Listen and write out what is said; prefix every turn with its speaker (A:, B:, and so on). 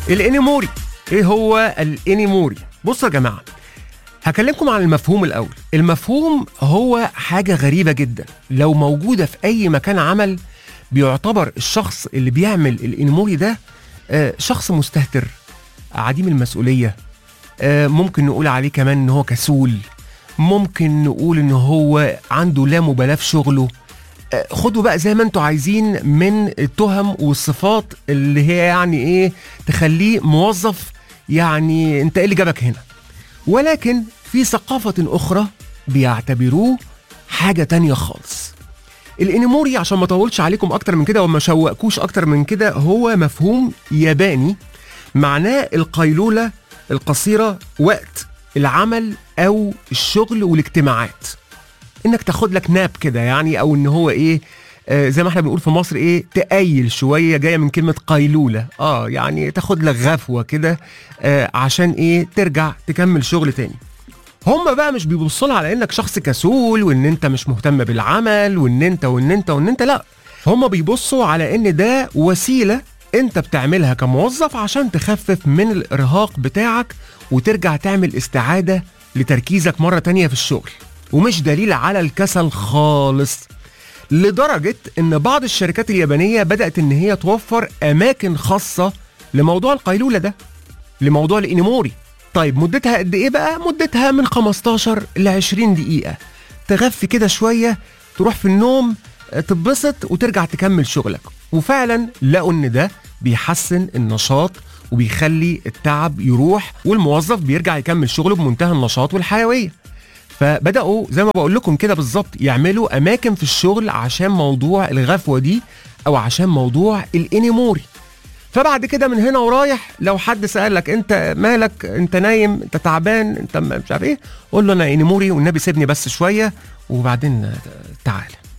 A: الانيموري ايه هو الانيموري بصوا يا جماعه هكلمكم عن المفهوم الاول المفهوم هو حاجه غريبه جدا لو موجوده في اي مكان عمل بيعتبر الشخص اللي بيعمل الانيموري ده آه، شخص مستهتر عديم المسؤوليه آه، ممكن نقول عليه كمان ان هو كسول ممكن نقول ان هو عنده لا مبالاه في شغله آه، خدوا بقى زي ما انتوا عايزين من التهم والصفات اللي هي يعني ايه تخليه موظف يعني انت ايه اللي جابك هنا ولكن في ثقافة أخرى بيعتبروه حاجة تانية خالص الانيموري عشان ما اطولش عليكم اكتر من كده وما شوقكوش اكتر من كده هو مفهوم ياباني معناه القيلولة القصيرة وقت العمل او الشغل والاجتماعات انك تاخد لك ناب كده يعني او ان هو ايه آه زي ما احنا بنقول في مصر ايه تقيل شويه جايه من كلمه قيلوله اه يعني تاخد لك غفوه كده آه عشان ايه ترجع تكمل شغل تاني هم بقى مش بيبصوا لها على انك شخص كسول وان انت مش مهتم بالعمل وان انت وان انت وان انت لا هم بيبصوا على ان ده وسيله انت بتعملها كموظف عشان تخفف من الارهاق بتاعك وترجع تعمل استعاده لتركيزك مره تانية في الشغل ومش دليل على الكسل خالص لدرجة ان بعض الشركات اليابانية بدأت ان هي توفر اماكن خاصة لموضوع القيلولة ده لموضوع الانيموري طيب مدتها قد ايه بقى مدتها من 15 ل 20 دقيقة تغفي كده شوية تروح في النوم آه، تتبسط وترجع تكمل شغلك وفعلا لقوا ان ده بيحسن النشاط وبيخلي التعب يروح والموظف بيرجع يكمل شغله بمنتهى النشاط والحيوية فبداوا زي ما بقول لكم كده بالظبط يعملوا اماكن في الشغل عشان موضوع الغفوه دي او عشان موضوع الانيموري فبعد كده من هنا ورايح لو حد سالك انت مالك انت نايم انت تعبان انت م- مش عارف ايه قول له انا انيموري والنبي سيبني بس شويه وبعدين تعالى